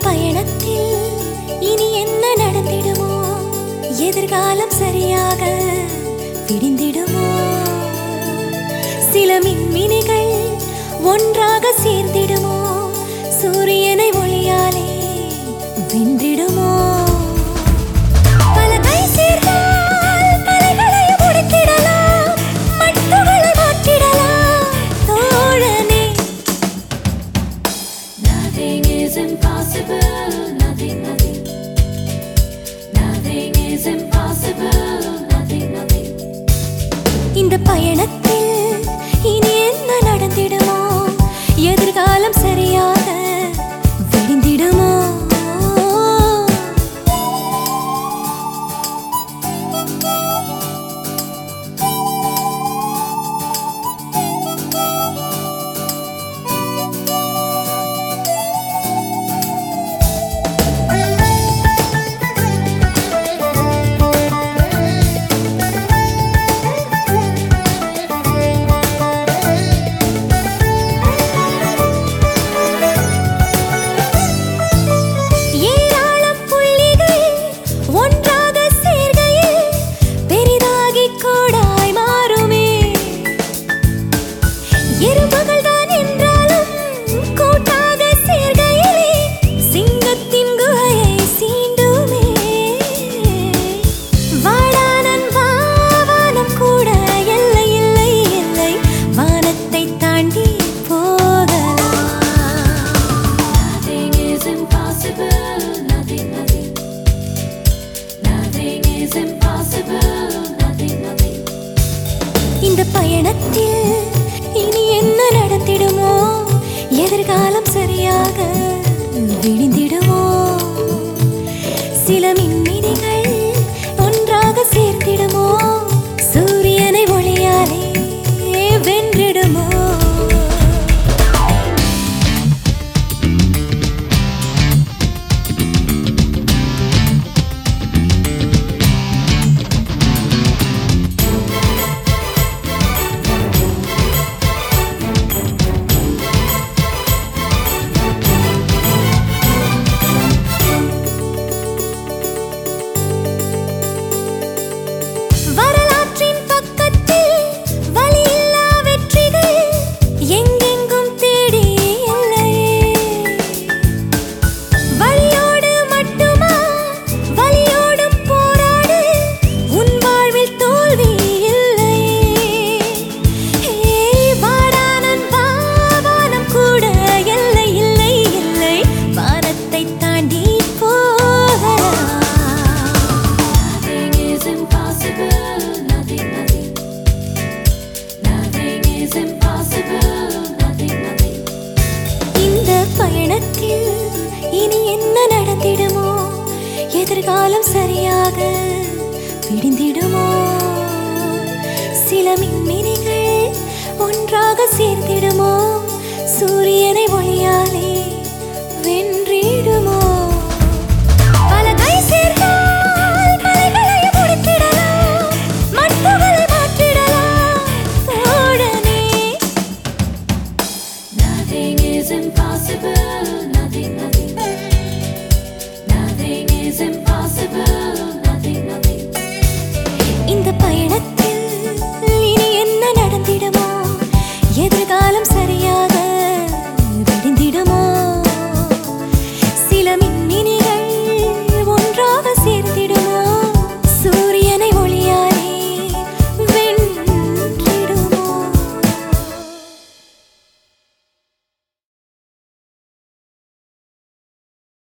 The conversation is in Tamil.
பயணத்தில் இனி என்ன நடந்திடுமோ எதிர்காலம் சரியாக விடிந்திடுமோ சில மின்மினிகள் ஒன்றாக சேர்ந்திடுமோ சூரியனை ஒளியாலே வென்றிடுமோ பல கை சேர்ந்தால் கலைகளை முடித்திடலாம் மட்டுகளை மாற்றிடலாம் தோழனே Nothing is impossible. Nothing, nothing. Nothing is impossible. Nothing, nothing. இந்த பயணத்தில் இனி என்ன நடந்திடுமோ எதிர்காலம் சரியாக விடிந்திடுமோ ஏராளம் புள்ளிகள் ஒன்றாக சேர்கையில் பெரிதாகி கோடாய் மாறுமே எறும்புகள் தான் என்றாலும் கூட்டாக சேர்கையிலே சிங்கத்தின் குகையை சீண்டுமே வாடானன் வாவானம் கூட எல்லை இல்லை இல்லை வானத்தை தாண்டி போகலாம் Nothing is impossible. Nothing, nothing. Nothing is impossible. Nothing, nothing. இந்த பயணத்தில் இனி என்ன நடந்திடுமோ எதிர்காலம் சரியாக விடிந்திடுமோ சில மின்மினிகள் ஒன்றாக சேர்த்திடுமோ சூரியனை ஒளியாலே வென்றிடுமோ வரலாற்றின் பக்கத்தில் வலியில்லா வெற்றிகள் எங்கெங்கும் தேடி இல்லையே வழியோடு மட்டுமா வலியோடும் போராடு உன் வாழ்வில் தோல்வி இல்லையே ஏய், வாடானன் வாவானம் கூட எல்லை இல்லை இல்லை வானத்தை தாண்டி போகலாம் Nothing is impossible. Nothing, nothing. Nothing is impossible. Nothing, nothing. இந்த பயணத்தில் இனி என்ன நடந்திடுமோ எதிர்காலம் சரியாக விடிந்திடுமோ சில மின்மினிகள் ஒன்றாக சேர்ந்திடுமோ சூரியனை ஒளியாலே வென்றிடுமோ பல கை சேர்ந்தால் கலைகளை முடித்திடலாம் மட்டுகளை மாற்றிடலாம் தோழனே Nothing is impossible. Nothing, nothing.